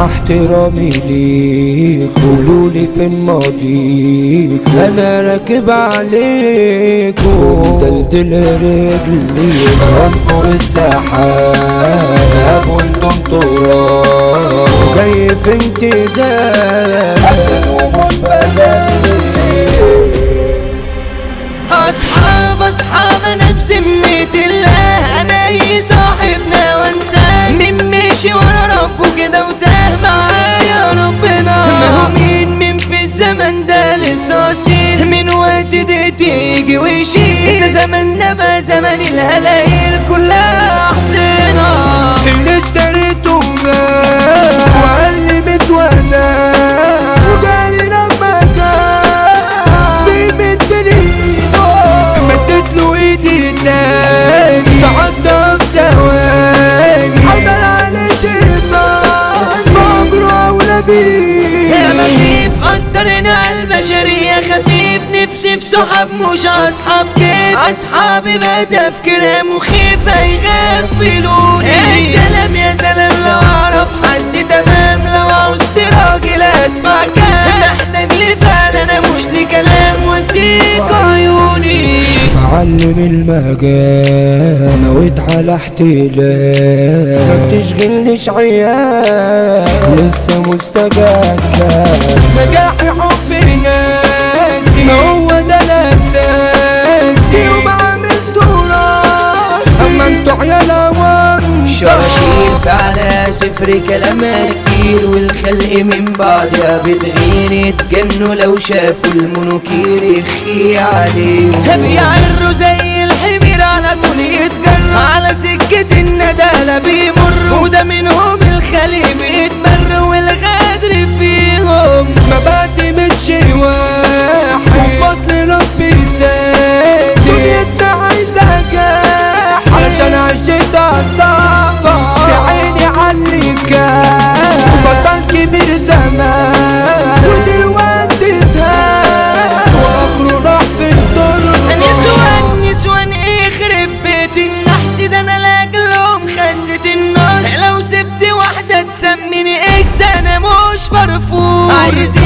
مع احترامي ليك قولولي فين ماضيك انا راكب عليك ودلدل رجلي من فوق السحاب وانتم تراب جاي في امتداد حسن ومش اصحاب اصحاب انا بذمة الله انا اي صاحبنا وانساه مين مشي ورا ربه كده وتاه معايا ربنا ما هو مين مين في الزمن ده لسه اصيل من وقت ده تيجي ويشيل ده زماننا بقى زمن الهلايل كلها احسنها اللي اشتريته جاب وقلبت وانا وجالي لما جاب بيمدني مدت له ايدي تاني تعدى بثواني حضر على شيطان مجرى اولى بيه يا لطيف قدرنا البشرية خفيف نفسي في صحاب مش أصحاب كيف أصحابي بقى تفكيرها مخيفة يغفلوني يا سلام يا سلام لو أعرف حد تمام لو عوزت راجل أدفع كام محتاج لي فعلا أنا مش لكلام وأديك عيوني معلم المجال نويت على احتلال ما بتشغلنيش عيال لسه مستجد نجاحي حب ناسي ما هو ده الاساسي وبعمل تراثي اما انتوا عيال عوام شراشير فعلى صفر كلامها كتير والخلق من بعدها بتغير يتجنوا لو شافوا المنوكير يخي عليهم بيعروا زي الحمير على طول يتجروا على سكة الندالة بيمروا وده منهم الخلق بيتبر والغدر فيهم ما بعتمدش واحد وبطل ربي سادي دنيتنا عايزة جاح علشان عشت عالصعبة في عيني علي كان بطل كبير زمان ودلوقتي تهان واخره راح في الطرق نسوان نسوان يخرب بيت النحس ده انا لاجلهم خست النص لو سبت واحدة تسميني اكس انا مش فرفور عايز